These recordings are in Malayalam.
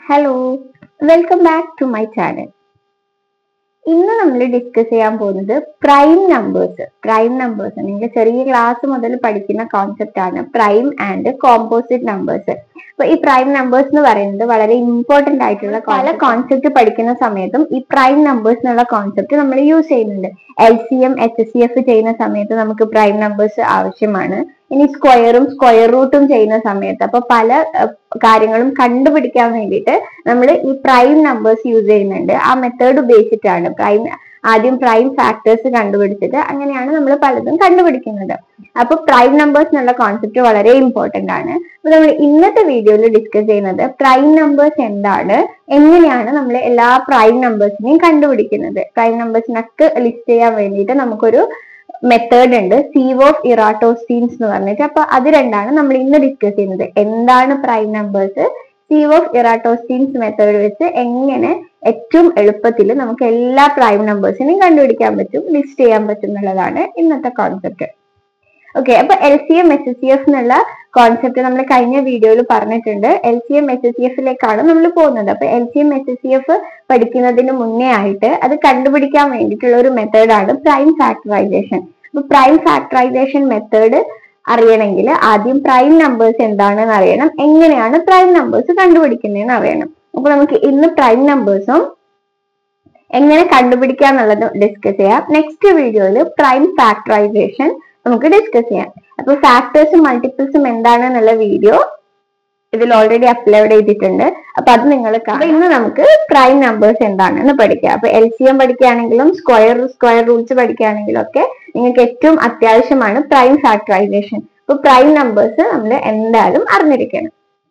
hello welcome back to my channel ഇന്ന് നമ്മൾ ഡിസ്കസ് ചെയ്യാൻ പോകുന്നത് പ്രൈം നമ്പേഴ്സ് പ്രൈം നമ്പേഴ്സ് നിങ്ങൾ ചെറിയ ക്ലാസ് മുതൽ പഠിക്കുന്ന കോൺസെപ്റ്റ് ആണ് പ്രൈം ആൻഡ് കോമ്പോസിറ്റ് നമ്പേഴ്സ് അപ്പൊ ഈ പ്രൈം നമ്പേഴ്സ് എന്ന് പറയുന്നത് വളരെ ഇമ്പോർട്ടന്റ് ആയിട്ടുള്ള പല കോൺസെപ്റ്റ് പഠിക്കുന്ന സമയത്തും ഈ പ്രൈം നമ്പേഴ്സ് എന്നുള്ള കോൺസെപ്റ്റ് നമ്മൾ യൂസ് ചെയ്യുന്നുണ്ട് L C M H S C F ചെയ്യുന്ന സമയത്ത് നമുക്ക് പ്രൈം നമ്പേഴ്സ് ആവശ്യമാണ് ഇനി സ്ക്വയറും സ്ക്വയർ റൂട്ടും ചെയ്യുന്ന സമയത്ത് അപ്പൊ പല അഹ്, കാര്യങ്ങളും കണ്ടുപിടിക്കാൻ വേണ്ടിയിട്ട് നമ്മൾ ഈ പ്രൈം നമ്പേഴ്സ് യൂസ് ചെയ്യുന്നുണ്ട് ആ മെത്തേഡ് ഉപയോഗിച്ചിട്ടാണ് പ്രൈം ആദ്യം പ്രൈം ഫാക്ടേഴ്സ് കണ്ടുപിടിച്ചിട്ട് അങ്ങനെയാണ് നമ്മൾ പലതും കണ്ടുപിടിക്കുന്നത് അപ്പൊ പ്രൈം നമ്പേഴ്സ് എന്നുള്ള കോൺസെപ്റ്റ് വളരെ ഇമ്പോർട്ടന്റ് ആണ് അപ്പൊ നമ്മൾ ഇന്നത്തെ വീഡിയോയിൽ ഡിസ്കസ് ചെയ്യുന്നത് പ്രൈം നമ്പേഴ്സ് എന്താണ് എങ്ങനെയാണ് നമ്മൾ എല്ലാ പ്രൈം നമ്പേഴ്സിനെയും കണ്ടുപിടിക്കുന്നത് പ്രൈം നമ്പേഴ്സിനൊക്കെ ലിസ്റ്റ് ചെയ്യാൻ വേണ്ടിയിട്ട് നമുക്കൊരു മെത്തേഡ് ഉണ്ട് സീവ് ഓഫ് ഇറാട്ടോസ്റ്റീൻസ് എന്ന് പറഞ്ഞിട്ട് അപ്പൊ അത് രണ്ടാണ് നമ്മൾ ഇന്ന് ഡിസ്കസ് ചെയ്യുന്നത് എന്താണ് prime numbers sieve of Eratosthenes method വെച്ച് എങ്ങനെ ഏറ്റവും എളുപ്പത്തിൽ നമുക്ക് എല്ലാ പ്രൈം നമ്പേഴ്സിനെയും കണ്ടുപിടിക്കാൻ പറ്റും ലിസ്റ്റ് ചെയ്യാൻ പറ്റും എന്നുള്ളതാണ് ഇന്നത്തെ കോൺസെപ്റ്റ് ഓക്കെ അപ്പൊ L C M H C F എന്നുള്ള കോൺസെപ്റ്റ് നമ്മൾ കഴിഞ്ഞ വീഡിയോയിൽ പറഞ്ഞിട്ടുണ്ട് L C M H C എഫിലേക്കാണ് നമ്മൾ പോകുന്നത് അപ്പൊ L C M H C F പഠിക്കുന്നതിന് മുന്നേ ആയിട്ട് അത് കണ്ടുപിടിക്കാൻ വേണ്ടിയിട്ടുള്ള ഒരു മെത്തേഡാണ് പ്രൈം ഫാക്ടറൈസേഷൻ അപ്പൊ പ്രൈം ഫാക്ടറൈസേഷൻ മെത്തേഡ് അറിയണമെങ്കിൽ ആദ്യം പ്രൈം നമ്പേഴ്സ് എന്താണെന്ന് അറിയണം എങ്ങനെയാണ് പ്രൈം നമ്പേഴ്സ് കണ്ടുപിടിക്കുന്നതെന്ന് അറിയണം അപ്പൊ നമുക്ക് ഇന്ന് പ്രൈം നമ്പേഴ്സും എങ്ങനെ കണ്ടുപിടിക്കാന്നുള്ളത് ഡിസ്കസ് ചെയ്യാം നെക്സ്റ്റ് വീഡിയോയിൽ പ്രൈം ഫാക്ടറൈസേഷൻ നമുക്ക് ഡിസ്കസ് ചെയ്യാം അപ്പൊ ഫാക്ടേഴ്സും മൾട്ടിപ്പിൾസും എന്താണെന്നുള്ള വീഡിയോ ഇതിൽ ഓൾറെഡി അപ്ലോഡ് ചെയ്തിട്ടുണ്ട് അപ്പൊ അത് നിങ്ങൾ കാണാം ഇന്ന് നമുക്ക് പ്രൈം നമ്പേഴ്സ് എന്താണെന്ന് പഠിക്കാം അപ്പൊ എൽ സി എം പഠിക്കുകയാണെങ്കിലും സ്ക്വയർ സ്ക്വയർ റൂട്ട്സ് പഠിക്കുകയാണെങ്കിലും ഒക്കെ നിങ്ങൾക്ക് ഏറ്റവും അത്യാവശ്യമാണ് പ്രൈം ഫാക്ടറൈസേഷൻ അപ്പൊ പ്രൈം നമ്പേഴ്സ് നമ്മൾ എന്തായാലും അറിഞ്ഞിരിക്കണം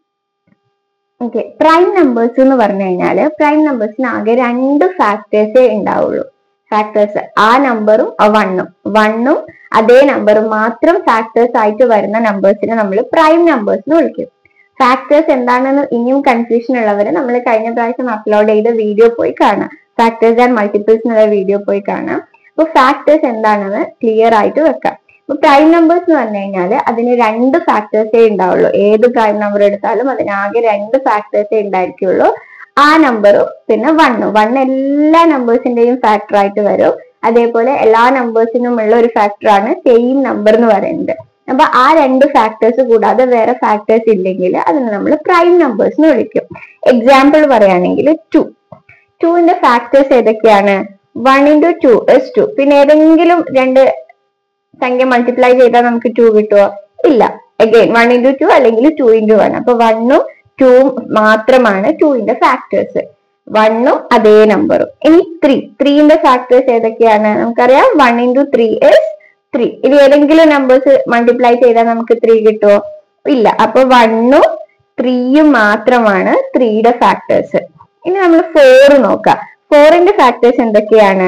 ഓക്കെ പ്രൈം നമ്പേഴ്സ് എന്ന് പറഞ്ഞു കഴിഞ്ഞാല് പ്രൈം നമ്പേഴ്സിന് ആകെ രണ്ട് ഫാക്ടേഴ്സേ ഉണ്ടാവുള്ളൂ ഫാക്ടേഴ്സ് ആ നമ്പറും വണ്ണും വണ്ണും അതേ നമ്പറും മാത്രം ഫാക്ടേഴ്സ് ആയിട്ട് വരുന്ന നമ്പേഴ്സിനെ നമ്മൾ പ്രൈം നമ്പേഴ്സ് എന്ന് വിളിക്കും ഫാക്ടേഴ്സ് എന്താണെന്ന് ഇനിയും കൺഫ്യൂഷൻ ഉള്ളവർ നമ്മൾ കഴിഞ്ഞ പ്രാവശ്യം അപ്ലോഡ് ചെയ്ത വീഡിയോ പോയി കാണാം ഫാക്ടേഴ്സ് ആൻഡ് മൾട്ടിപ്പിൾസ് എന്നുള്ള വീഡിയോ പോയി കാണാം അപ്പൊ ഫാക്ടേഴ്സ് എന്താണെന്ന് ക്ലിയർ ആയിട്ട് വെക്കാം അപ്പൊ പ്രൈം നമ്പേഴ്സ് എന്ന് പറഞ്ഞു കഴിഞ്ഞാൽ അതിന് രണ്ട് ഫാക്ടേഴ്സേ ഉണ്ടാവുള്ളൂ ഏത് പ്രൈം നമ്പർ എടുത്താലും അതിന് ആകെ രണ്ട് ഫാക്ടേഴ്സേ ഉണ്ടായിരിക്കുള്ളൂ ആ നമ്പറും പിന്നെ വണ്ണും വൺ എല്ലാ നമ്പേഴ്സിന്റെയും ഫാക്ടർ ആയിട്ട് വരും അതേപോലെ എല്ലാ നമ്പേഴ്സിനും ഉള്ള ഒരു ഫാക്ടറാണ് സെയിം നമ്പർ എന്ന് പറയുന്നത് അപ്പൊ ആ രണ്ട് ഫാക്ടേഴ്സ് കൂടാതെ വേറെ ഫാക്ടേഴ്സ് ഇല്ലെങ്കിൽ അതിനെ നമ്മൾ പ്രൈം നമ്പേഴ്സ് എന്ന് വിളിക്കും എക്സാമ്പിൾ പറയുകയാണെങ്കിൽ ടു ടുവിന്റെ ഫാക്ടേഴ്സ് ഏതൊക്കെയാണ് one into two is two പിന്നെ ഏതെങ്കിലും രണ്ട് സംഖ്യ മൾട്ടിപ്ലൈ ചെയ്താൽ നമുക്ക് ടു കിട്ടുമോ ഇല്ല അഗൈൻ വൺ ഇൻറ്റു ടു അല്ലെങ്കിൽ ടു ഇൻറ്റു വൺ അപ്പൊ വണ്ണും ടൂവും മാത്രമാണ് ടുവിന്റെ ഫാക്ടേഴ്സ് വണ്ണും അതേ നമ്പറും ഇനി ത്രീ ത്രീന്റെ ഫാക്ടേഴ്സ് ഏതൊക്കെയാണ് നമുക്കറിയാം one into three is three ഇനി ഏതെങ്കിലും നമ്പേഴ്സ് മൾട്ടിപ്ലൈ ചെയ്താൽ നമുക്ക് ത്രീ കിട്ടുമോ ഇല്ല അപ്പൊ വണ്ണും ത്രീയും മാത്രമാണ് ത്രീയുടെ ഫാക്ടേഴ്സ് ഇനി നമ്മൾ ഫോർ നോക്കാം ഫോറിന്റെ ഫാക്ടേഴ്സ് എന്തൊക്കെയാണ്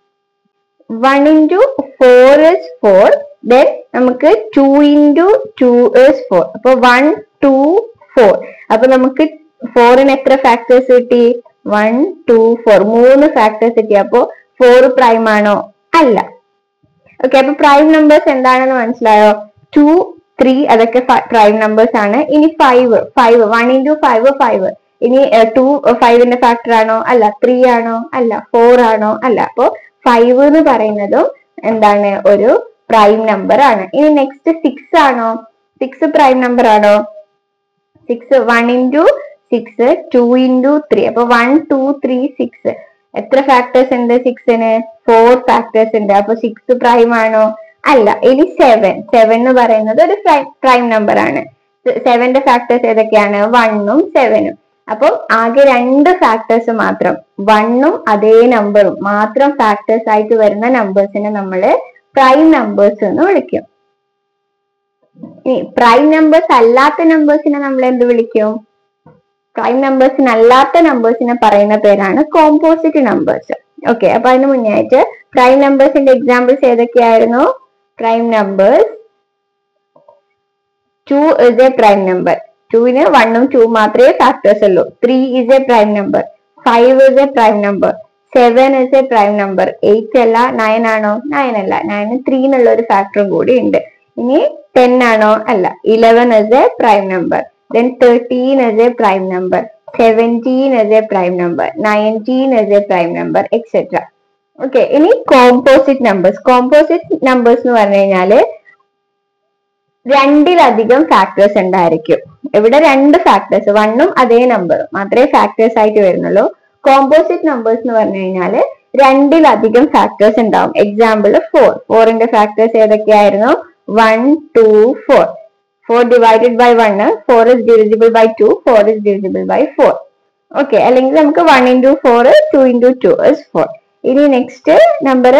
one into four is four then നമുക്ക് two into two is four അപ്പൊ വൺ ടു ഫോർ അപ്പൊ നമുക്ക് ഫോറിന് എത്ര ഫാക്ടേഴ്സ് കിട്ടി വൺ ടു ഫോർ മൂന്ന് ഫാക്ടേഴ്സ് കിട്ടി അപ്പോ ഫോർ പ്രൈം ആണോ അല്ല ഓക്കെ അപ്പൊ പ്രൈം നമ്പേഴ്സ് എന്താണെന്ന് മനസ്സിലായോ ടു ത്രീ അതൊക്കെ പ്രൈം നമ്പേഴ്സ് ആണ് ഇനി five five one into five five ഇനി ടു ഫൈവിന്റെ ഫാക്ടർ ആണോ അല്ല ത്രീ ആണോ അല്ല ഫോർ ആണോ അല്ല അപ്പോ ഫൈവ് എന്ന് പറയുന്നതും എന്താണ് ഒരു പ്രൈം നമ്പർ ആണ് ഇനി നെക്സ്റ്റ് സിക്സ് ആണോ സിക്സ് പ്രൈം നമ്പർ ആണോ six one into six two into three അപ്പൊ വൺ ടു ത്രീ സിക്സ് എത്ര ഫാക്ടേഴ്സ് ഉണ്ട് സിക്സിന് ഫോർ ഫാക്ടേഴ്സ് ഉണ്ട് അപ്പൊ സിക്സ് പ്രൈം ആണോ അല്ല ഇനി സെവൻ സെവൻ എന്ന് പറയുന്നത് ഒരു പ്രൈം നമ്പർ ആണ് സെവന്റെ ഫാക്ടേഴ്സ് ഏതൊക്കെയാണ് വണ്ണും സെവനും അപ്പം ആകെ രണ്ട് ഫാക്ടേഴ്സ് മാത്രം വണ്ണും അതേ നമ്പറും മാത്രം ഫാക്ടേഴ്സ് ആയിട്ട് വരുന്ന നമ്പേഴ്സിനെ നമ്മൾ പ്രൈം നമ്പേഴ്സ് എന്ന് വിളിക്കും ഇനി പ്രൈം നമ്പേഴ്സ് അല്ലാത്ത നമ്പേഴ്സിനെ നമ്മൾ എന്ത് വിളിക്കും പ്രൈം നമ്പേഴ്സിന് അല്ലാത്ത നമ്പേഴ്സിനെ പറയുന്ന പേരാണ് കോമ്പോസിറ്റ് നമ്പേഴ്സ് ഓക്കെ അപ്പൊ അതിന് മുന്നേ ആയിട്ട് പ്രൈം നമ്പേഴ്സിന്റെ എക്സാമ്പിൾസ് ഏതൊക്കെയായിരുന്നു prime numbers two is a prime number ടുവിന് വണ്ണും ടു മാത്രമേ ഫാക്ടേഴ്സ് ഉള്ളൂ three is a prime number five is a prime number seven is a prime number eight അല്ല നയൻ ആണോ നയൻ അല്ല നയന് ത്രീ എന്നുള്ള ഒരു ഫാക്ടറും കൂടി ഉണ്ട് ഇനി ടെൻ ആണോ അല്ല eleven is a prime number then thirteen is a prime number seventeen is a prime number nineteen S a prime number etcetera okay ഇനി കോമ്പോസിറ്റ് നമ്പേഴ്സ് കോമ്പോസിറ്റ് നമ്പേഴ്സ് എന്ന് പറഞ്ഞു കഴിഞ്ഞാല് രണ്ടിലധികം ഫാക്ടേഴ്സ് ഉണ്ടായിരിക്കും ഇവിടെ രണ്ട് ഫാക്ടേഴ്സ് വണ്ണും അതേ നമ്പറും മാത്രമേ ഫാക്ടേഴ്സ് ആയിട്ട് വരുന്നുള്ളൂ കോമ്പോസിറ്റ് നമ്പേഴ്സ് എന്ന് പറഞ്ഞു കഴിഞ്ഞാല് രണ്ടിലധികം ഫാക്ടേഴ്സ് ഉണ്ടാവും എക്സാമ്പിൾ ഫോർ ഫോറിന്റെ ഫാക്ടേഴ്സ് ഏതൊക്കെയായിരുന്നു one two four four divided by one four is divisible by two four is divisible by four okay അല്ലെങ്കിൽ നമുക്ക് one into four two into two is four ഇനി നെക്സ്റ്റ് നമ്പർ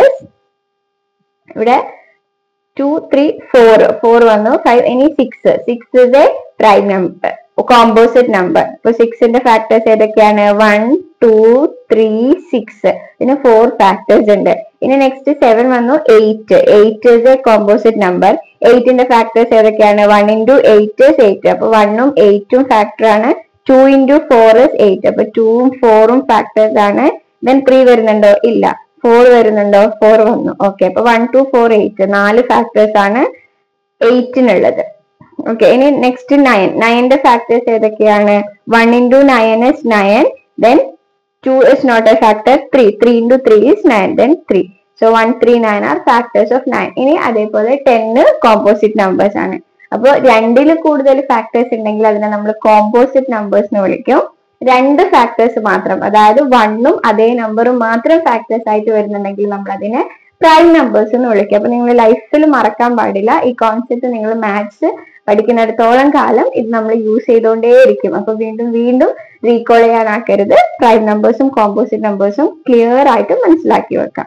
ഇവിടെ ടു ത്രീ ഫോർ ഫോർ വന്നു ഫൈവ് ഇനി six six is a prime number composite number ഇപ്പൊ സിക്സിന്റെ ഫാക്ടേഴ്സ് ഏതൊക്കെയാണ് വൺ ടു ത്രീ സിക്സ് ഇതിന് ഫോർ ഫാക്ടേഴ്സ് ഉണ്ട് ഇനി നെക്സ്റ്റ് സെവൻ വന്നു eight eight is a composite number എയ്റ്റിന്റെ ഫാക്ടേഴ്സ് ഏതൊക്കെയാണ് one into eight is eight അപ്പൊ വണ്ണും എയ്റ്റും ഫാക്ടർ ആണ് two into four is eight അപ്പൊ ടൂവും ഫോറും ഫാക്ടേഴ്സ് ആണ് ദെൻ ത്രീ വരുന്നുണ്ടോ ഇല്ല ഫോർ വരുന്നുണ്ടോ ഫോർ വന്നു ഓക്കെ അപ്പൊ വൺ ടു ഫോർ എയ്റ്റ് നാല് ഫാക്ടേഴ്സ് ആണ് എയ്റ്റിനുള്ളത് ഓക്കെ ഇനി നെക്സ്റ്റ് നയൻ നയന്റെ ഫാക്ടേഴ്സ് ഏതൊക്കെയാണ് one into nine is nine then two is not a factor three three into three is nine then three so one three nine are factors of nine ഇനി അതേപോലെ ടെന്ന് കോമ്പോസിറ്റ് നമ്പേഴ്സ് ആണ് അപ്പോൾ രണ്ടിൽ കൂടുതൽ ഫാക്ടേഴ്സ് ഉണ്ടെങ്കിൽ അതിനെ നമ്മൾ കോമ്പോസിറ്റ് നമ്പേഴ്സ് എന്ന് വിളിക്കും രണ്ട് ഫാക്ടേഴ്സ് മാത്രം അതായത് വണ്ണും അതേ നമ്പറും മാത്രം ഫാക്ടേഴ്സ് ആയിട്ട് വരുന്നുണ്ടെങ്കിൽ നമ്മൾ അതിനെ പ്രൈം നമ്പേഴ്സ് എന്ന് വിളിക്കും അപ്പൊ നിങ്ങൾ ലൈഫിൽ മറക്കാൻ പാടില്ല ഈ കോൺസെപ്റ്റ് നിങ്ങൾ മാത്സ് പഠിക്കുന്നിടത്തോളം കാലം ഇത് നമ്മൾ യൂസ് ചെയ്തുകൊണ്ടേയിരിക്കും അപ്പൊ വീണ്ടും വീണ്ടും റീകോൾ ചെയ്യാനാക്കരുത് പ്രൈം നമ്പേഴ്സും കോമ്പോസിറ്റ് നമ്പേഴ്സും ക്ലിയർ ആയിട്ട് മനസ്സിലാക്കി വെക്കാം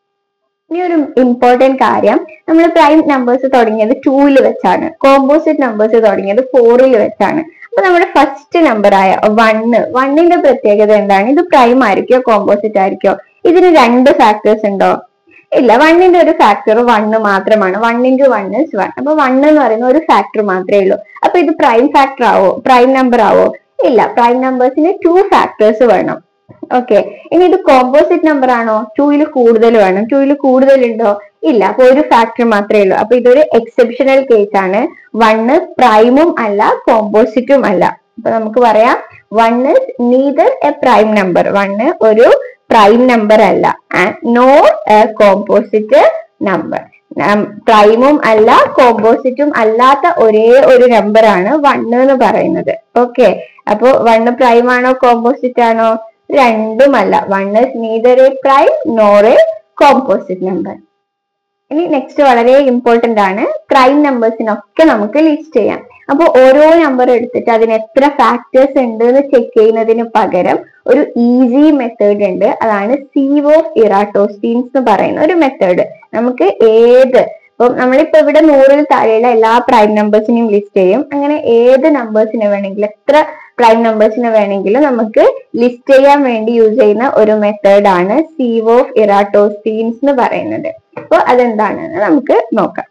ഇനി ഒരു ഇമ്പോർട്ടന്റ് കാര്യം നമ്മൾ പ്രൈം നമ്പേഴ്സ് തുടങ്ങിയത് ടൂവിൽ വെച്ചാണ് കോമ്പോസിറ്റ് നമ്പേഴ്സ് തുടങ്ങിയത് ഫോറിൽ വെച്ചാണ് അപ്പൊ നമ്മുടെ ഫസ്റ്റ് നമ്പർ ആയ വണ്ണ് വണ്ണിന്റെ പ്രത്യേകത എന്താണ് ഇത് പ്രൈം ആയിരിക്കോ കോമ്പോസിറ്റ് ആയിരിക്കോ ഇതിന് രണ്ട് ഫാക്ടേഴ്സ് ഉണ്ടോ ഇല്ല വണ്ണിന്റെ ഒരു ഫാക്ടർ വണ്ണ് മാത്രമാണ് one into one is one അപ്പൊ വൺ എന്ന് പറയുന്ന ഒരു ഫാക്ടർ മാത്രമേ ഉള്ളൂ അപ്പൊ ഇത് പ്രൈം ഫാക്ടർ ആവോ പ്രൈം നമ്പർ ആവോ ഇല്ല പ്രൈം നമ്പേഴ്സിന് ടു ഫാക്ടേഴ്സ് വേണം ഓക്കെ ഇനി ഇത് കോമ്പോസിറ്റ് നമ്പർ ആണോ ടൂയിൽ കൂടുതൽ വേണം ടൂയിൽ കൂടുതൽ ഉണ്ടോ ഇല്ല അപ്പൊ ഒരു ഫാക്ടർ മാത്രമേ ഉള്ളൂ അപ്പൊ ഇതൊരു എക്സെപ്ഷണൽ കേസ് ആണ് വണ്ണ് പ്രൈമും അല്ല കോമ്പോസിറ്റും അല്ല അപ്പൊ നമുക്ക് പറയാം one is neither a prime number one ഒരു പ്രൈം നമ്പർ അല്ല നോർ എ കോമ്പോസിറ്റ് നമ്പർ പ്രൈമും അല്ല കോമ്പോസിറ്റും അല്ലാത്ത ഒരേ ഒരു നമ്പർ ആണ് വണ്ണ് എന്ന് പറയുന്നത് ഓക്കെ അപ്പൊ വണ്ണ് പ്രൈം ആണോ കോമ്പോസിറ്റ് ആണോ രണ്ടുമല്ല one is neither a prime nor a composite number ഇനി നെക്സ്റ്റ് വളരെ ഇമ്പോർട്ടന്റ് ആണ് പ്രൈം നമ്പേഴ്സിനൊക്കെ നമുക്ക് ലിസ്റ്റ് ചെയ്യാം അപ്പൊ ഓരോ നമ്പർ എടുത്തിട്ട് അതിന് എത്ര ഫാക്ടേഴ്സ് ഉണ്ട് എന്ന് ചെക്ക് ചെയ്യുന്നതിന് പകരം ഒരു ഈസി മെത്തേഡ് ഉണ്ട് അതാണ് സീവ് ഓഫ് ഇറാട്ടോസ്റ്റീൻസ് എന്ന് പറയുന്ന ഒരു മെത്തേഡ് നമുക്ക് ഏത് ഇപ്പം നമ്മളിപ്പോ ഇവിടെ നൂറിൽ താഴെയുള്ള എല്ലാ പ്രൈം നമ്പേഴ്സിനെയും ലിസ്റ്റ് ചെയ്യും അങ്ങനെ ഏത് നമ്പേഴ്സിനെ വേണമെങ്കിലും എത്ര പ്രൈം നമ്പേഴ്സിനെ വേണമെങ്കിലും നമുക്ക് ലിസ്റ്റ് ചെയ്യാൻ വേണ്ടി യൂസ് ചെയ്യുന്ന ഒരു മെത്തേഡ് ആണ് സീവ് ഓഫ് ഇറാട്ടോസ്റ്റീൻസ് എന്ന് പറയുന്നത് അപ്പോൾ അതെന്താണെന്ന് നമുക്ക് നോക്കാം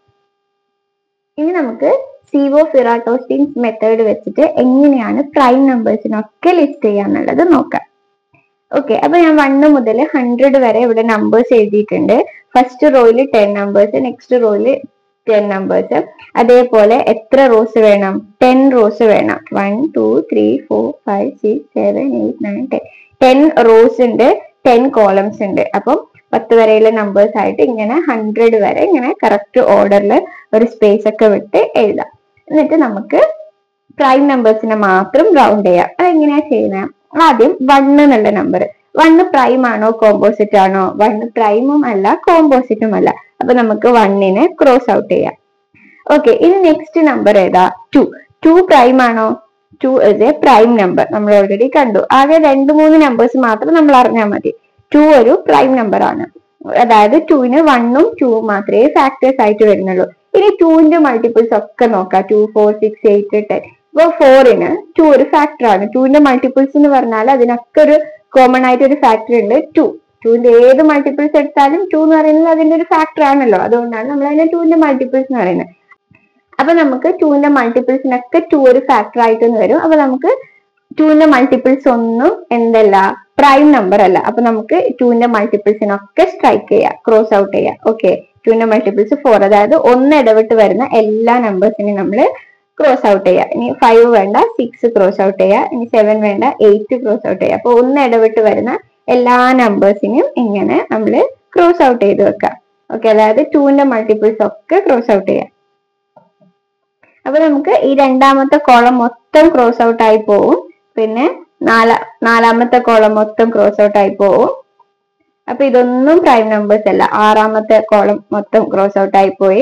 ഇനി നമുക്ക് സീവ് ഓഫ് ഇറാട്ടോസ്റ്റീൻസ് മെത്തേഡ് വെച്ചിട്ട് എങ്ങനെയാണ് പ്രൈം നമ്പേഴ്സിനൊക്കെ ലിസ്റ്റ് ചെയ്യാന്നുള്ളത് നോക്കാം ഓക്കെ അപ്പൊ ഞാൻ വണ്ണ് മുതൽ ഹൺഡ്രഡ് വരെ ഇവിടെ നമ്പേഴ്സ് എഴുതിയിട്ടുണ്ട് ഫസ്റ്റ് റോയിൽ ടെൻ നമ്പേഴ്സ് നെക്സ്റ്റ് റോയിൽ ടെൻ നമ്പേഴ്സ് അതേപോലെ എത്ര റോസ് വേണം ടെൻ റോസ് വേണം one two three four five six seven eight nine ten ten rows ഉണ്ട് ടെൻ കോളംസ് ഉണ്ട് അപ്പം പത്ത് വരെയുള്ള നമ്പേഴ്സ് ആയിട്ട് ഇങ്ങനെ ഹൺഡ്രഡ് വരെ ഇങ്ങനെ കറക്റ്റ് ഓർഡറിൽ ഒരു സ്പേസ് ഒക്കെ വിട്ട് എഴുതാം എന്നിട്ട് നമുക്ക് പ്രൈം നമ്പേഴ്സിനെ മാത്രം റൗണ്ട് ചെയ്യാം അതെങ്ങനെയാ ചെയ്യുന്നത് ആദ്യം വണ്ണ് എന്നുള്ള നമ്പർ വണ്ണ് പ്രൈം ആണോ കോമ്പോസിറ്റ് ആണോ വണ്ണ് പ്രൈമും അല്ല കോമ്പോസിറ്റും അല്ല അപ്പൊ നമുക്ക് വണ്ണിനെ ക്രോസ് ഔട്ട് ചെയ്യാം ഓക്കെ ഇനി നെക്സ്റ്റ് നമ്പർ ഏതാ ടു ടു പ്രൈം ആണോ two is a prime number നമ്മൾ ഓൾറെഡി കണ്ടു ആകെ രണ്ട് മൂന്ന് നമ്പേഴ്സ് മാത്രം നമ്മൾ അറിഞ്ഞാൽ മതി ടു ഒരു പ്രൈം നമ്പർ ആണ് അതായത് ടുവിന് വണ്ണും ടൂവും മാത്രമേ ഫാക്ടേഴ്സ് ആയിട്ട് വരുന്നുള്ളൂ ഇനി ടുവിന്റെ മൾട്ടിപ്പിൾസ് ഒക്കെ നോക്കാം two four six eight ten ഇപ്പൊ ഫോറിന് ടു ഒരു ഫാക്ടർ ആണ് ടുവിന്റെ മൾട്ടിപ്പിൾസ് എന്ന് പറഞ്ഞാൽ അതിനൊക്കെ ഒരു കോമൺ ആയിട്ട് ഒരു ഫാക്ടർ ഉണ്ട് ടു ടുവിന്റെ ഏത് മൾട്ടിപ്പിൾസ് എടുത്താലും ടു എന്ന് പറയുന്നത് അതിന്റെ ഒരു ഫാക്ടർ ആണല്ലോ അതുകൊണ്ടാണ് നമ്മൾ അതിനെ ടുവിന്റെ മൾട്ടിപ്പിൾസ് എന്ന് പറയുന്നത് അപ്പൊ നമുക്ക് ടുവിന്റെ മൾട്ടിപ്പിൾസിനൊക്കെ ടു ഒരു ഫാക്ടർ ആയിട്ട് വരും അപ്പൊ നമുക്ക് ടുവിന്റെ മൾട്ടിപ്പിൾസ് ഒന്നും എന്തല്ല പ്രൈം നമ്പർ അല്ല അപ്പൊ നമുക്ക് ടുവിന്റെ മൾട്ടിപ്പിൾസിനൊക്കെ സ്ട്രൈക്ക് ചെയ്യാം ക്രോസ് ഔട്ട് ചെയ്യാം ഓക്കെ ടുവിന്റെ മൾട്ടിപ്പിൾസ് ഫോർ അതായത് ഒന്ന് ഇടവിട്ട് വരുന്ന എല്ലാ നമ്പേഴ്സിനെയും നമ്മൾ ക്രോസ് ഔട്ട് ചെയ്യുക ഇനി ഫൈവ് വേണ്ട സിക്സ് ക്രോസ് ഔട്ട് ചെയ്യുക ഇനി സെവൻ വേണ്ട എയ്റ്റ് ക്രോസ് ഔട്ട് ചെയ്യുക അപ്പൊ ഒന്ന് ഇടവിട്ട് വരുന്ന എല്ലാ നമ്പേഴ്സിനെയും ഇങ്ങനെ നമ്മൾ ക്രോസ് ഔട്ട് ചെയ്ത് വെക്കാം ഓക്കെ അതായത് ടൂവിന്റെ മൾട്ടിപ്പിൾസ് ഒക്കെ ക്രോസ് ഔട്ട് ചെയ്യാം അപ്പൊ നമുക്ക് ഈ രണ്ടാമത്തെ കോളം മൊത്തം ക്രോസ് ഔട്ട് ആയി പോവും പിന്നെ നാല നാലാമത്തെ കോളം മൊത്തം ക്രോസ് ഔട്ട് ആയി പോവും അപ്പൊ ഇതൊന്നും പ്രൈം നമ്പേഴ്സ് അല്ല ആറാമത്തെ കോളം മൊത്തം ക്രോസ് ഔട്ട് ആയി പോയി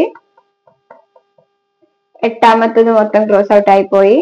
എട്ടാമത്തത് മൊത്തം ക്രോസ് ഔട്ട് ആയി പോയി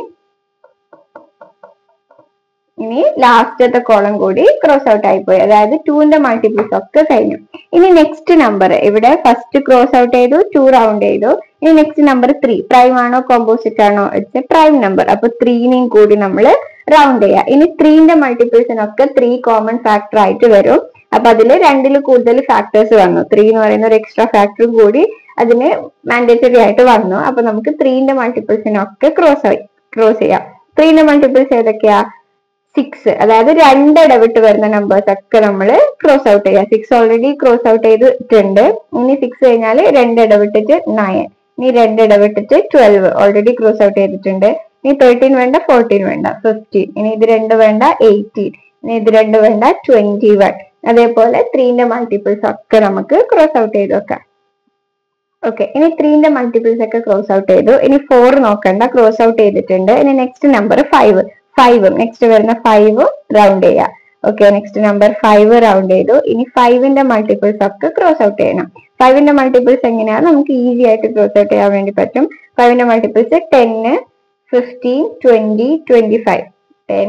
ഇനി ലാസ്റ്റത്തെ കോളം കൂടി ക്രോസ് ഔട്ട് ആയി പോയി അതായത് ടൂവിന്റെ മൾട്ടിപ്പിൾസ് ഒക്കെ കഴിഞ്ഞു ഇനി നെക്സ്റ്റ് നമ്പർ ഇവിടെ ഫസ്റ്റ് ക്രോസ് ഔട്ട് ചെയ്തു ടു റൗണ്ട് ചെയ്തു ഇനി നെക്സ്റ്റ് നമ്പർ ത്രീ പ്രൈം ആണോ കോമ്പോസിറ്റ് ആണോ ഇറ്റ്സ് എ പ്രൈം നമ്പർ അപ്പൊ ത്രീനെയും കൂടി നമ്മൾ റൗണ്ട് ചെയ്യാം ഇനി ത്രീന്റെ മൾട്ടിപ്പിൾസിനൊക്കെ ത്രീ കോമൺ ഫാക്ടർ ആയിട്ട് വരും അപ്പൊ അതിൽ രണ്ടിൽ കൂടുതൽ ഫാക്ടേഴ്സ് വന്നു ത്രീ എന്ന് പറയുന്ന ഒരു എക്സ്ട്രാ ഫാക്ടറും കൂടി അതിന് മാൻഡേറ്ററി ആയിട്ട് വന്നു അപ്പൊ നമുക്ക് ത്രീന്റെ മൾട്ടിപ്പിൾസിനൊക്കെ ക്രോസ് ആയി ക്രോസ് ചെയ്യാം ത്രീന്റെ മൾട്ടിപ്പിൾസ് ഏതൊക്കെയാ സിക്സ് അതായത് രണ്ട് ഇടവിട്ട് വരുന്ന നമ്പേഴ്സ് ഒക്കെ നമ്മൾ ക്രോസ് ഔട്ട് ചെയ്യാം സിക്സ് ഓൾറെഡി ക്രോസ് ഔട്ട് ചെയ്തിട്ടുണ്ട് ഇനി സിക്സ് കഴിഞ്ഞാൽ രണ്ട് ഇടവിട്ടിട്ട് നയൻ ഇനി രണ്ട് ഇടവിട്ടിട്ട് ട്വൽവ് ഓൾറെഡി ക്രോസ് ഔട്ട് ചെയ്തിട്ടുണ്ട് ഇനി തേർട്ടീൻ വേണ്ട ഫോർട്ടീൻ വേണ്ട ഫിഫ്റ്റീൻ ഇനി ഇത് രണ്ട് വേണ്ട എയ്റ്റീൻ ഇനി ഇത് രണ്ട് വേണ്ട ട്വന്റി വൺ അതേപോലെ ത്രീന്റെ മൾട്ടിപ്പിൾസ് ഒക്കെ നമുക്ക് ക്രോസ് ഔട്ട് ചെയ്ത് വെക്കാം ഓക്കെ ഇനി ത്രീന്റെ മൾട്ടിപ്പിൾസ് ഒക്കെ ക്രോസ് ഔട്ട് ചെയ്തു ഇനി ഫോർ നോക്കണ്ട ക്രോസ് ഔട്ട് ചെയ്തിട്ടുണ്ട് ഇനി നെക്സ്റ്റ് നമ്പർ ഫൈവ് ഫൈവും നെക്സ്റ്റ് വരുന്ന ഫൈവും റൗണ്ട് ചെയ്യുക okay next number five round ചെയ്തു ഇനി ഫൈവിന്റെ മൾട്ടിപ്പിൾസ് ഒക്കെ ക്രോസ് ഔട്ട് ചെയ്യണം ഫൈവിന്റെ മൾട്ടിപ്പിൾസ് എങ്ങനെയാണ് നമുക്ക് ഈസി ആയിട്ട് ക്രോസ് ഔട്ട് ചെയ്യാൻ വേണ്ടി പറ്റും ഫൈവിന്റെ മൾട്ടിപ്പിൾസ് ടെന്ന് fifteen twenty twenty five ten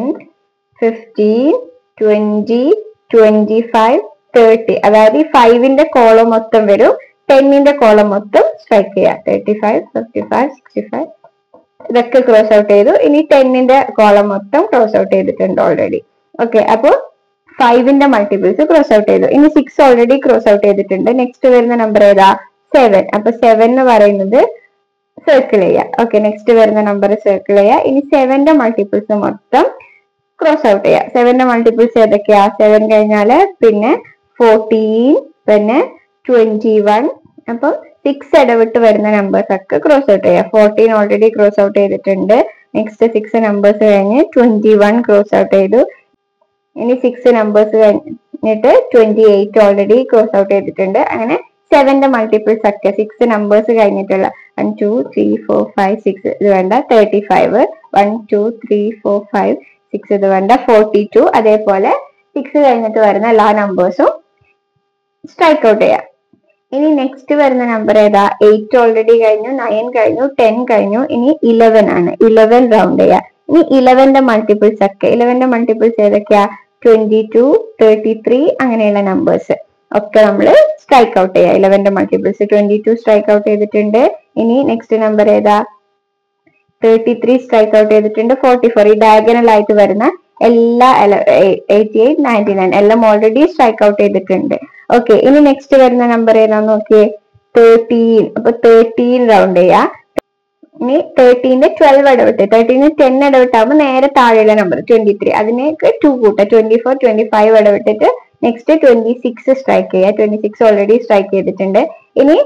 fifteen twenty twenty five thirty അതായത് ഈ ഫൈവിന്റെ കോളം മൊത്തം വരും ടെന്നിന്റെ കോളം മൊത്തം സ്ട്രൈക്ക് ചെയ്യാം thirty five fifty five sixty five ഇതൊക്കെ ക്രോസ് ഔട്ട് ചെയ്തു ഇനി ടെന്നിന്റെ കോളം മൊത്തം ക്രോസ് ഔട്ട് ചെയ്തിട്ടുണ്ട് ഓൾറെഡി ഓക്കെ അപ്പൊ ഫൈവിന്റെ മൾട്ടിപ്പിൾസ് ക്രോസ് ഔട്ട് ചെയ്തു ഇനി സിക്സ് ഓൾറെഡി ക്രോസ് ഔട്ട് ചെയ്തിട്ടുണ്ട് നെക്സ്റ്റ് വരുന്ന നമ്പർ ഏതാ സെവൻ അപ്പൊ സെവൻ എന്ന് പറയുന്നത് സർക്കിൾ ചെയ്യാം ഓക്കെ നെക്സ്റ്റ് വരുന്ന നമ്പർ സർക്കിൾ ചെയ്യുക ഇനി സെവന്റെ മൾട്ടിപ്പിൾസ് മൊത്തം ക്രോസ് ഔട്ട് ചെയ്യാം സെവന്റെ മൾട്ടിപ്പിൾസ് ഏതൊക്കെയാ സെവൻ കഴിഞ്ഞാല് പിന്നെ ഫോർട്ടീൻ പിന്നെ ട്വന്റി വൺ അപ്പം സിക്സ് ഇടവിട്ട് വരുന്ന നമ്പേഴ്സ് ഒക്കെ ക്രോസ് ഔട്ട് ചെയ്യാം ഫോർട്ടീൻ ഓൾറെഡി ക്രോസ് ഔട്ട് ചെയ്തിട്ടുണ്ട് നെക്സ്റ്റ് സിക്സ് നമ്പേഴ്സ് കഴിഞ്ഞ് ട്വന്റി വൺ ക്രോസ് ഔട്ട് ചെയ്തു ഇനി സിക്സ് നമ്പേഴ്സ് കഴിഞ്ഞിട്ട് twenty eight already cross out ചെയ്തിട്ടുണ്ട് അങ്ങനെ സെവന്റെ മൾട്ടിപ്പിൾസ് ഒക്കെ സിക്സ് നമ്പേഴ്സ് കഴിഞ്ഞിട്ടുള്ള one two three four five six ഇത് വേണ്ട thirty five one two three four five six ഇത് വേണ്ട ഫോർട്ടി ടു അതേപോലെ സിക്സ് കഴിഞ്ഞിട്ട് വരുന്ന എല്ലാ നമ്പേഴ്സും സ്ട്രൈക്ക് ഔട്ട് ചെയ്യാം ഇനി നെക്സ്റ്റ് വരുന്ന നമ്പർ ഏതാ എയ്റ്റ് ഓൾറെഡി കഴിഞ്ഞു നയൻ കഴിഞ്ഞു ടെൻ കഴിഞ്ഞു ഇനി ഇലവൻ ആണ് ഇലവൻ റൗണ്ട് ചെയ്യാം ഇനി ഇലവന്റെ മൾട്ടിപ്പിൾസ് ഒക്കെ ഇലവന്റെ മൾട്ടിപ്പിൾസ് ഏതൊക്കെയാ ട്വന്റി ടു തേർട്ടി ത്രീ അങ്ങനെയുള്ള നമ്പേഴ്സ് ഒക്കെ നമ്മൾ സ്ട്രൈക്ക് ഔട്ട് ചെയ്യാം ഇലവന്റെ multiples twenty two strike out ചെയ്തിട്ടുണ്ട് ഇനി നെക്സ്റ്റ് നമ്പർ ഏതാ തേർട്ടി ത്രീ സ്ട്രൈക്ക് ഔട്ട് ചെയ്തിട്ടുണ്ട് ഫോർട്ടി ഫോർ ഈ ഡയഗണൽ ആയിട്ട് വരുന്ന എല്ലാ എയ്റ്റി എയ്റ്റ് നയൻറ്റി നയൻ എല്ലാം ഓൾറെഡി സ്ട്രൈക്ക് ഔട്ട് ചെയ്തിട്ടുണ്ട് ഓക്കെ ഇനി നെക്സ്റ്റ് വരുന്ന നമ്പർ ഏതാന്ന് നോക്കിയേ തേർട്ടീൻ അപ്പൊ തേർട്ടീൻ റൗണ്ട് ചെയ്യാം ഇനി തേർട്ടീന്റെ ട്വൽവ് ഇടവിട്ട് തേർട്ടീന് ടെൻ ഇടവിട്ടാകുമ്പോൾ നേരെ താഴെയുള്ള നമ്പർ ട്വന്റി ത്രീ അതിനേക്ക് ടു കൂട്ടാം ട്വന്റി ഫോർ ട്വന്റി ഫൈവ് ഇടവിട്ടിട്ട് നെക്സ്റ്റ് ട്വന്റി സിക്സ് സ്ട്രൈക്ക് ചെയ്യുക ട്വന്റി സിക്സ് ഓൾറെഡി സ്ട്രൈക്ക് ചെയ്തിട്ടുണ്ട് ഇനി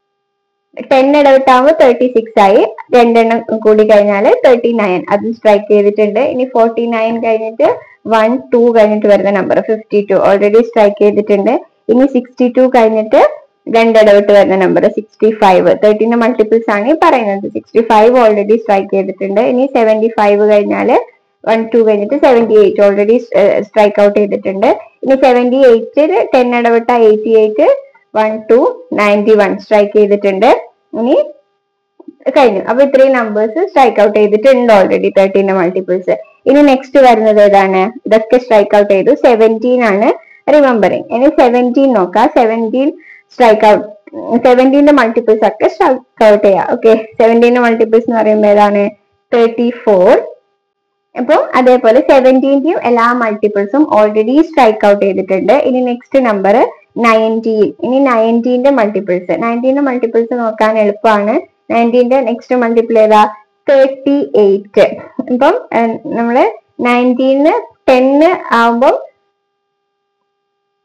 ടെൻ ഇടവിട്ടാകുമ്പോൾ തേർട്ടി സിക്സ് ആയി രണ്ടെണ്ണം കൂടി കഴിഞ്ഞാൽ തേർട്ടി നയൻ അത് സ്ട്രൈക്ക് ചെയ്തിട്ടുണ്ട് ഇനി ഫോർട്ടി നയൻ കഴിഞ്ഞിട്ട് വൺ ടു കഴിഞ്ഞിട്ട് വരുന്ന number fifty two already strike ചെയ്തിട്ടുണ്ട് ഇനി സിക്സ്റ്റി ടു കഴിഞ്ഞിട്ട് രണ്ടിടവിട്ട് വരുന്ന നമ്പർ സിക്സ്റ്റി ഫൈവ് തേർട്ടീന്റെ മൾട്ടിപ്പിൾസ് ആണ് ഈ പറയുന്നത് സിക്സ്റ്റി ഫൈവ് ഓൾറെഡി സ്ട്രൈക്ക് ചെയ്തിട്ടുണ്ട് ഇനി സെവന്റി ഫൈവ് കഴിഞ്ഞാൽ വൺ ടു കഴിഞ്ഞിട്ട് seventy eight already strike out ചെയ്തിട്ടുണ്ട് ഇനി സെവന്റി എയ്റ്റ് ടെൻ ഇടവിട്ട eighty eight one two ninety one strike ചെയ്തിട്ടുണ്ട് ഇനി കഴിഞ്ഞു അപ്പൊ ഇത്രയും നമ്പേഴ്സ് സ്ട്രൈക്ക് ഔട്ട് ചെയ്തിട്ടുണ്ട് ഓൾറെഡി തേർട്ടീന്റെ മൾട്ടിപ്പിൾസ് ഇനി നെക്സ്റ്റ് വരുന്നത് ഏതാണ് ഇതൊക്കെ സ്ട്രൈക്ക് ഔട്ട് ചെയ്തു സെവൻറ്റീൻ ആണ് റിമെമ്പറിങ് ഇനി സെവൻറ്റീൻ നോക്കാം സെവൻറ്റീൻ സ്ട്രൈക്ക് ഔട്ട് സെവൻറ്റീന്റെ മൾട്ടിപ്പിൾസ് ഒക്കെ സ്ട്രൈക്ക് ഔട്ട് ചെയ്യാം ഓക്കെ സെവൻറ്റീന്റെ മൾട്ടിപ്പിൾസ് എന്ന് പറയുമ്പോൾ ഏതാണ് തേർട്ടി ഫോർ അപ്പം അതേപോലെ സെവൻറ്റീന്റെയും എല്ലാ മൾട്ടിപ്പിൾസും ഓൾറെഡി സ്ട്രൈക്ക് ഔട്ട് ചെയ്തിട്ടുണ്ട് ഇനി നെക്സ്റ്റ് നമ്പർ നയൻറ്റീൻ ഇനി നയൻറ്റീന്റെ മൾട്ടിപ്പിൾസ് നയൻറ്റീന്റെ മൾട്ടിപ്പിൾസ് നോക്കാൻ എളുപ്പമാണ് നയൻറ്റീന്റെ നെക്സ്റ്റ് മൾട്ടിപ്പിൾ ഏതാ തേർട്ടി എയ്റ്റ് ഇപ്പം ഏഹ്, നമ്മള് നയൻറ്റീന് ടെന്ന് ആവുമ്പം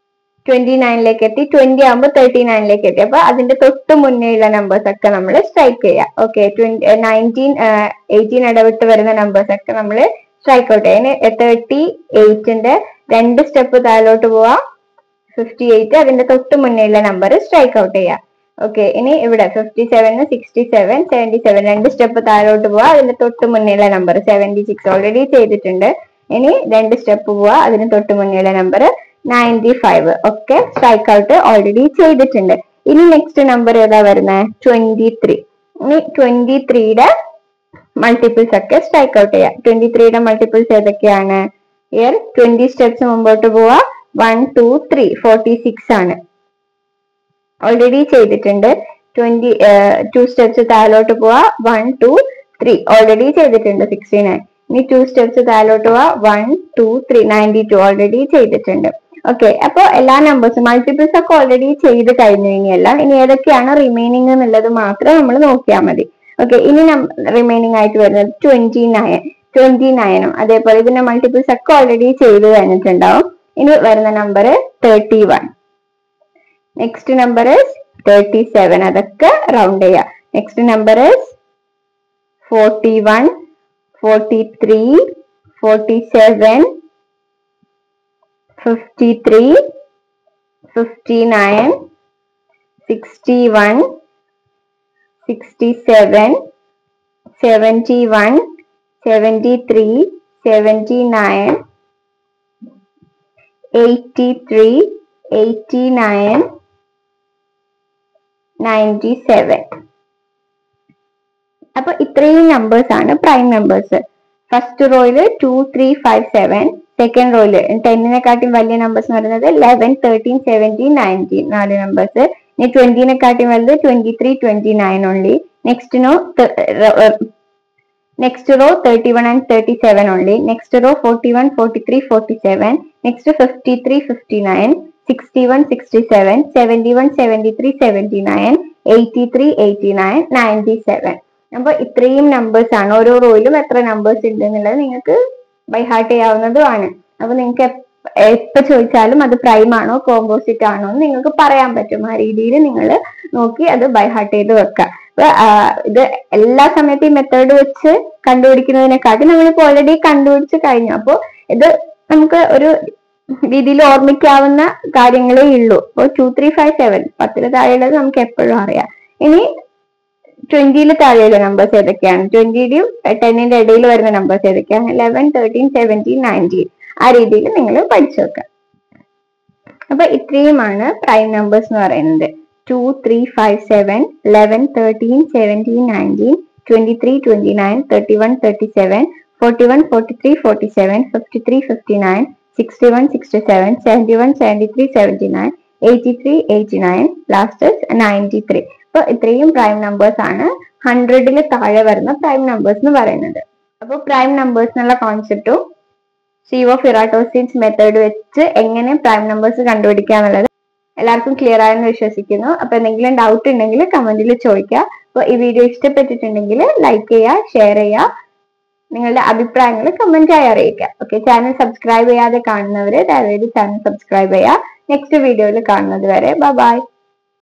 ട്വന്റി നയനിലേക്ക് എത്തി ട്വന്റി ആകുമ്പോൾ തേർട്ടി നയനിലേക്ക് എത്തി അപ്പൊ അതിന്റെ തൊട്ട് മുന്നേയുള്ള നമ്പേഴ്സ് ഒക്കെ നമ്മൾ സ്ട്രൈക്ക് ചെയ്യുക ഓക്കെ ട്വന്റി നയൻറ്റീൻ എയ്റ്റീൻ ഇടവിട്ട് വരുന്ന നമ്പേഴ്സ് ഒക്കെ നമ്മൾ സ്ട്രൈക്ക് ഔട്ട് ചെയ്യുക തേർട്ടി എയ്റ്റിന്റെ രണ്ട് സ്റ്റെപ്പ് താഴോട്ട് പോവാ ഫിഫ്റ്റി എയ്റ്റ് അതിന്റെ തൊട്ട് മുന്നേയുള്ള നമ്പർ സ്ട്രൈക്ക് ഔട്ട് ചെയ്യുക ഓക്കെ ഇനി ഇവിടെ fifty seven sixty seven seventy seven രണ്ട് സ്റ്റെപ്പ് താഴോട്ട് പോവാ അതിന്റെ തൊട്ട് മുന്നേയുള്ള നമ്പർ സെവന്റി സിക്സ് ഓൾറെഡി ചെയ്തിട്ടുണ്ട് ഇനി രണ്ട് സ്റ്റെപ്പ് പോവാ അതിന് തൊട്ട് മുന്നേയുള്ള നമ്പർ നയൻറ്റി ഫൈവ് ഒക്കെ സ്ട്രൈക്ക് ഔട്ട് ഓൾറെഡി ചെയ്തിട്ടുണ്ട് ഇനി നെക്സ്റ്റ് നമ്പർ ഏതാ വരുന്നത് ട്വന്റി ത്രീ ഇനി ട്വന്റി ത്രീയുടെ മൾട്ടിപ്പിൾസ് ഒക്കെ സ്ട്രൈക്ക് ഔട്ട് ചെയ്യാം ട്വന്റി ത്രീയുടെ മൾട്ടിപ്പിൾസ് ഏതൊക്കെയാണ് ഇയർ ട്വന്റി സ്റ്റെപ്സ് മുമ്പോട്ട് പോവാ one two three forty six ആണ് ഓൾറെഡി ചെയ്തിട്ടുണ്ട് ട്വന്റി ടു സ്റ്റെപ്സ് താഴോട്ട് പോവാ വൺ ടു ത്രീ ഓൾറെഡി ചെയ്തിട്ടുണ്ട് സിക്സ്റ്റി നയൻ ഇനി ടു സ്റ്റെപ്സ് താഴോട്ട് പോവാ one two three ninety two already ചെയ്തിട്ടുണ്ട് ഓക്കെ അപ്പൊ എല്ലാ നമ്പേഴ്സും മൾട്ടിപ്പിൾസ് ഒക്കെ ഓൾറെഡി ചെയ്ത് കഴിഞ്ഞു ഇനിയെല്ലാം ഇനി ഏതൊക്കെയാണ് റിമൈനിങ് എന്നുള്ളത് മാത്രം നമ്മൾ നോക്കിയാൽ മതി ഓക്കെ ഇനി റിമൈനിങ് ആയിട്ട് വരുന്നത് ട്വന്റി നയൻ ട്വന്റി നയനും അതേപോലെ ഇതിന്റെ മൾട്ടിപ്പിൾസ് ഒക്കെ ഓൾറെഡി ചെയ്ത് കഴിഞ്ഞിട്ടുണ്ടാവും ഇനി വരുന്ന number thirty one next number thirty seven അതൊക്കെ റൗണ്ട് ചെയ്യാം next number forty one forty three forty seven fifty three fifty nine sixty one sixty seven seventy one seventy three seventy nine eighty three eighty nine ninety seven അപ്പൊ ഇത്രയും നമ്പേഴ്സ് ആണ് പ്രൈം നമ്പേഴ്സ് ഫസ്റ്റ് റോയില് two three five seven second റോയില് ടെന്നിനെക്കാട്ടും വലിയ നമ്പേഴ്സ് എന്ന് പറയുന്നത് ലെവൻ തേർട്ടീൻ സെവൻറ്റീൻ നയൻറ്റീൻ നാല് നമ്പേഴ്സ് ഇനി ട്വന്റിനെക്കാട്ടും വലുത് twenty three twenty nine only next no next row thirty one and thirty seven only next row forty one forty three forty seven next fifty three fifty nine sixty one sixty seven seventy one seventy three seventy nine eighty three eighty nine ninety seven അപ്പൊ ഇത്രയും നമ്പേഴ്സ് ആണ് ഓരോ റോയിലും എത്ര നമ്പേഴ്സ് ഉണ്ട് എന്നുള്ളത് നിങ്ങൾക്ക് ബൈ ഹാർട്ട് ചെയ്യാവുന്നതുമാണ് അപ്പൊ നിങ്ങൾക്ക് എപ്പോ ചോദിച്ചാലും അത് പ്രൈം ആണോ കോമ്പോസിറ്റ് ആണോ എന്ന് നിങ്ങൾക്ക് പറയാൻ പറ്റും ആ രീതിയിൽ നിങ്ങൾ നോക്കി അത് ബൈ ഹാർട്ട് ചെയ്ത് വെക്കുക അപ്പൊ ആ, ഇത് എല്ലാ സമയത്തും ഈ മെത്തേഡ് വെച്ച് കണ്ടുപിടിക്കുന്നതിനെക്കാട്ടി നമ്മളിപ്പോ ഓൾറെഡി കണ്ടുപിടിച്ച് കഴിഞ്ഞു അപ്പൊ ഇത് നമുക്ക് ഒരു രീതിയിൽ ഓർമ്മിക്കാവുന്ന കാര്യങ്ങളേ ഉള്ളൂ അപ്പോൾ ടു ത്രീ ഫൈവ് സെവൻ പത്തിന് താഴെയുള്ളത് നമുക്ക് എപ്പോഴും അറിയാം ഇനി ട്വന്റിയിൽ താഴെയുള്ള നമ്പേഴ്സ് ഏതൊക്കെയാണ് ട്വന്റിയുടെയും ടെന്നിന്റെ ഇടയിൽ വരുന്ന നമ്പേഴ്സ് ഏതൊക്കെയാണ് ലെവൻ തേർട്ടീൻ സെവൻറ്റീൻ നയൻറ്റീൻ ആ രീതിയിൽ നിങ്ങൾ പഠിച്ചു വെക്കുക അപ്പൊ ഇത്രയുമാണ് പ്രൈം നമ്പേഴ്സ് എന്ന് പറയുന്നത് two three five seven eleven thirteen seventeen nineteen twenty three twenty nine thirty one thirty seven forty one forty three forty seven fifty three fifty nine sixty one sixty seven seventy one seventy three seventy nine eighty three eighty nine last ninety three അപ്പൊ ഇത്രയും പ്രൈം നമ്പേഴ്സ് ആണ് ഹൺഡ്രഡിൽ താഴെ വരുന്ന പ്രൈം നമ്പേഴ്സ് എന്ന് പറയുന്നത് അപ്പോൾ പ്രൈം നമ്പേഴ്സ് എന്നുള്ള കോൺസെപ്റ്റും സി ഓഫ് ഇറാട്ടോസിൻസ് മെത്തേഡ് വെച്ച് എങ്ങനെ പ്രൈം നമ്പേഴ്സ് കണ്ടുപിടിക്കുക എന്നുള്ളത് എല്ലാവർക്കും ക്ലിയർ ആയെന്ന് വിശ്വസിക്കുന്നു അപ്പൊ എന്തെങ്കിലും ഡൗട്ട് ഉണ്ടെങ്കിൽ കമന്റിൽ ചോദിക്കുക അപ്പോൾ ഈ വീഡിയോ ഇഷ്ടപ്പെട്ടിട്ടുണ്ടെങ്കിൽ ലൈക്ക് ചെയ്യുക ഷെയർ ചെയ്യുക നിങ്ങളുടെ അഭിപ്രായങ്ങൾ കമന്റ് ആയി അറിയിക്കുക ഓക്കെ ചാനൽ സബ്സ്ക്രൈബ് ചെയ്യാതെ കാണുന്നവര് ദയവേദി ചാനൽ സബ്സ്ക്രൈബ് ചെയ്യുക നെക്സ്റ്റ് വീഡിയോയിൽ കാണുന്നത് വരെ ബൈ